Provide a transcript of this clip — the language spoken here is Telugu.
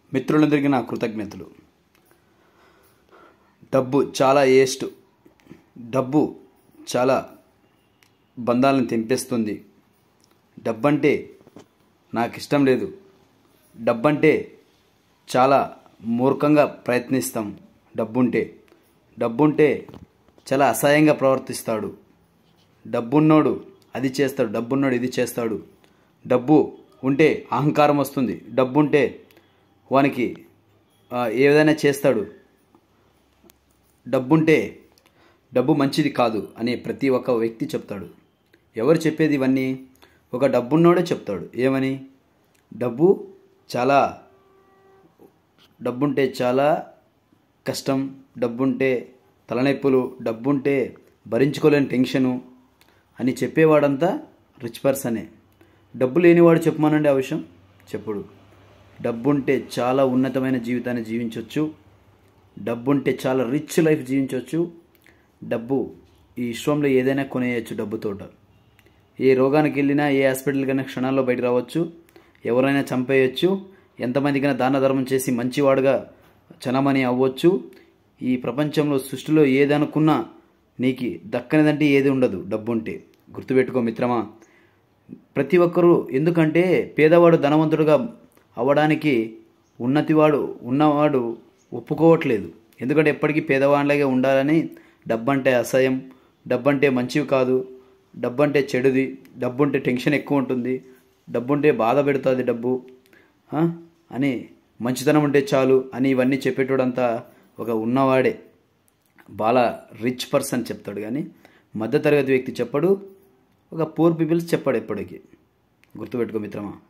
మిత్రులందరికీ నా కృతజ్ఞతలు డబ్బు చాలా ఏస్ట్ డబ్బు చాలా బంధాలను తెంపేస్తుంది డబ్బంటే నాకు ఇష్టం లేదు డబ్బంటే చాలా మూర్ఖంగా ప్రయత్నిస్తాం డబ్బుంటే డబ్బుంటే చాలా అసహాయంగా ప్రవర్తిస్తాడు డబ్బున్నోడు అది చేస్తాడు డబ్బున్నోడు ఇది చేస్తాడు డబ్బు ఉంటే అహంకారం వస్తుంది డబ్బు ఉంటే వానికి ఆ, ఏదైనా చేస్తాడు డబ్బుంటే డబ్బు మంచిది కాదు అని ప్రతి ఒక్క వ్యక్తి చెప్తాడు ఎవరు చెప్పేది ఇవన్నీ ఒక డబ్బున్నోడే చెప్తాడు ఏమని డబ్బు చాలా డబ్బుంటే చాలా కష్టం డబ్బుంటే తలనొప్పులు డబ్బుంటే భరించుకోలేని టెన్షను అని చెప్పేవాడంతా రిచ్ పర్సనే డబ్బు లేనివాడు చెప్పమానండి ఆ విషయం చెప్పుడు డబ్బుంటే చాలా ఉన్నతమైన జీవితాన్ని జీవించవచ్చు డబ్బుంటే చాలా రిచ్ లైఫ్ జీవించవచ్చు డబ్బు ఈ విశ్వంలో ఏదైనా కొనేయచ్చు డబ్బుతోట ఏ రోగానికి వెళ్ళినా ఏ హాస్పిటల్కైనా క్షణాల్లో బయట రావచ్చు ఎవరైనా చంపేయచ్చు ఎంతమందికైనా దాన ధర్మం చేసి మంచివాడుగా చనమని అవ్వచ్చు ఈ ప్రపంచంలో సృష్టిలో ఏదనుకున్నా నీకు దక్కనిదంటే ఏది ఉండదు డబ్బు ఉంటే గుర్తుపెట్టుకో మిత్రమా ప్రతి ఒక్కరూ ఎందుకంటే పేదవాడు ధనవంతుడుగా అవ్వడానికి ఉన్నతివాడు ఉన్నవాడు ఒప్పుకోవట్లేదు ఎందుకంటే ఎప్పటికీ పేదవాళ్ళగా ఉండాలని డబ్బంటే అసహ్యం డబ్బంటే మంచివి కాదు డబ్బంటే చెడుది డబ్బుంటే టెన్షన్ ఎక్కువ ఉంటుంది డబ్బుంటే బాధ పెడుతుంది డబ్బు ఆ? అని మంచితనం ఉంటే చాలు అని ఇవన్నీ చెప్పేటోడంతా ఒక ఉన్నవాడే బాగా రిచ్ పర్సన్ చెప్తాడు కానీ మధ్యతరగతి వ్యక్తి చెప్పడు ఒక పూర్ పీపుల్స్ చెప్పాడు ఎప్పటికీ గుర్తుపెట్టుకో మిత్రమా